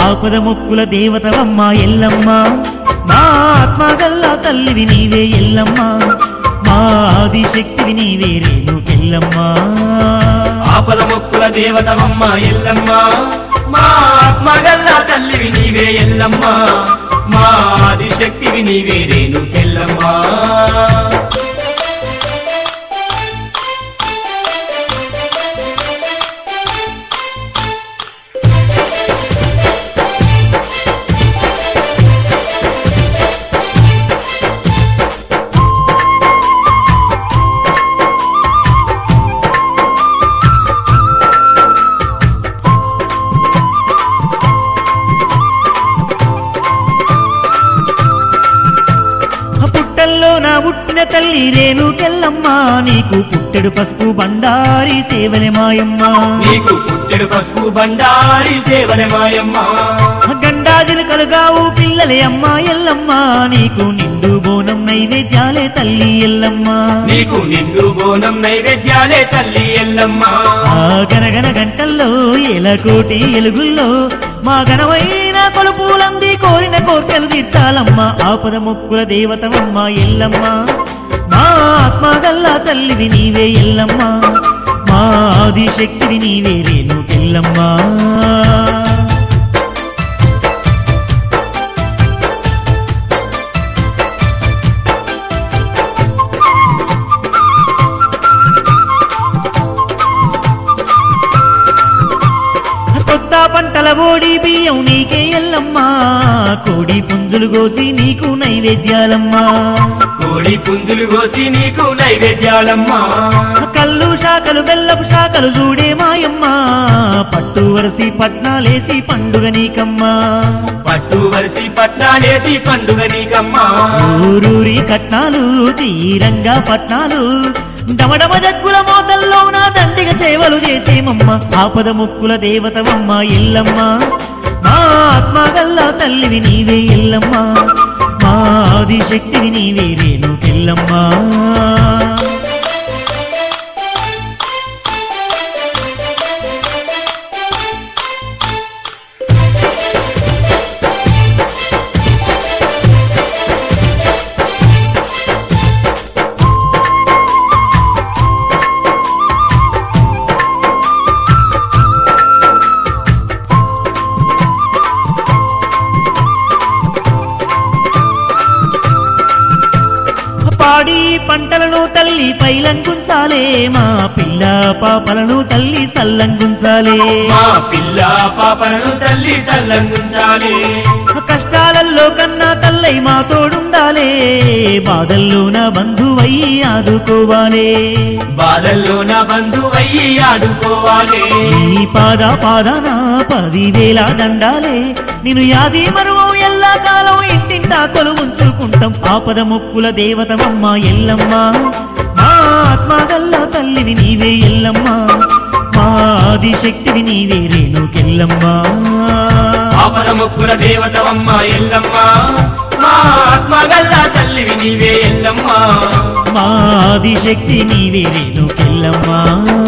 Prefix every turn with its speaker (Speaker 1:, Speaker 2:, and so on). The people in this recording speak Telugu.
Speaker 1: ఆపద మొక్కుల దేవతవమ్మ ఎల్లమ్మ మా ఆత్మగల్లా తల్లివి నీవే ఎల్లమ్మ మా ఆదిశక్తివి నీవే రేణుకెల్లమ్మ
Speaker 2: ఆపద మొక్కుల దేవతవమ్మ ఎల్లమ్మ మా ఆత్మగల్ల తల్లివి నీవే ఎల్లమ్మ మా ఆదిశక్తివి నీవే రేణుకెల్లమ్మ
Speaker 1: పుట్టల్లో నా పుట్టిన తల్లి రేణుకెల్లమ్మ నీకు పుట్టెడు పసుపు బండారి సేవలే మాయమ్మ
Speaker 2: నీకు పుట్టెడు పసుపు బండారి సేవల మాయమ్మ
Speaker 1: గండాదిలు కలుగావు పిల్లలే అమ్మ ఎల్లమ్మ నీకు నిండు బోనం నైవేద్యాలే తల్లి ఎల్లమ్మ
Speaker 2: నీకు నిండు బోనం నైవేద్యాలే తల్లి ఎల్లమ్మ
Speaker 1: ఆ గనగన గంటల్లో ఎలకోటి ఎలుగుల్లో మా ఘనమైన కొలుపులంది కోరిన కోర్కెలు తీర్చాలమ్మ ఆపద మొక్కుల దేవతమమ్మ ఎల్లమ్మ మా ఆత్మగల్లా తల్లివి నీవే ఎల్లమ్మ మా ఆదిశక్తివి నీవే రేణుకెల్లమ్మ కొత్త పంటల ఓడి బియ్యం నీకే ఎల్లమ్మా కోడి పుంజులు కోసి నీకు నైవేద్యాలమ్మా
Speaker 2: కోడి పుంజులు కోసి నీకు నైవేద్యాలమ్మా
Speaker 1: కళ్ళు శాఖలు బెల్లపు శాఖలు చూడే మాయమ్మా పట్టు వరసి పట్నాలేసి పండుగ నీకమ్మా
Speaker 2: పట్టు వరిసి పట్నాలేసి పండుగ నీకమ్మా
Speaker 1: ఊరూరి కట్నాలు తీరంగా పట్నాలు డమడమ జగ్గుల మోతల్లో నా దండిగ సేవలు చేసేమమ్మ ఆపద ముక్కుల దేవతవమ్మ ఎల్లమ్మ మా ఆత్మగల్లా తల్లివి నీవే ఎల్లమ్మ మా ఆదిశక్తివి నీవే రేణుకెల్లమ్మ పాడి పంటలను తల్లి పైలంగుంచాలే మా పిల్ల పాపలను తల్లి సల్లంగుంచాలే
Speaker 2: మా పిల్ల పాపలను తల్లి సల్లంగుంచాలి
Speaker 1: కష్టాలలో కన్నా తల్లై మా తోడుండాలే బాధల్లో నా బంధువయ్యి ఆదుకోవాలే
Speaker 2: బాధల్లో నా బంధువయ్యి ఆదుకోవాలి
Speaker 1: నీ పాద పాదాన పదివేల దండాలే నిన్ను యాది మరువం ఎల్లా కాలం ఇంటింటా కొలువుంచుకుంటాం ఆపద ముక్కుల దేవతమమ్మ ఎల్లమ్మ మా ఆత్మగల్లా తల్లివి నీవే ఎల్లమ్మ మా ఆదిశక్తివి నీవే రేణుకెల్లమ్మ
Speaker 2: ఆపద ముక్కుల దేవతవమ్మ ఎల్లమ్మ మా ఆత్మగల్ల తల్లివి నీవే ఎల్లమ్మ
Speaker 1: మా ఆదిశక్తి నీవే రేణుకెల్లమ్మ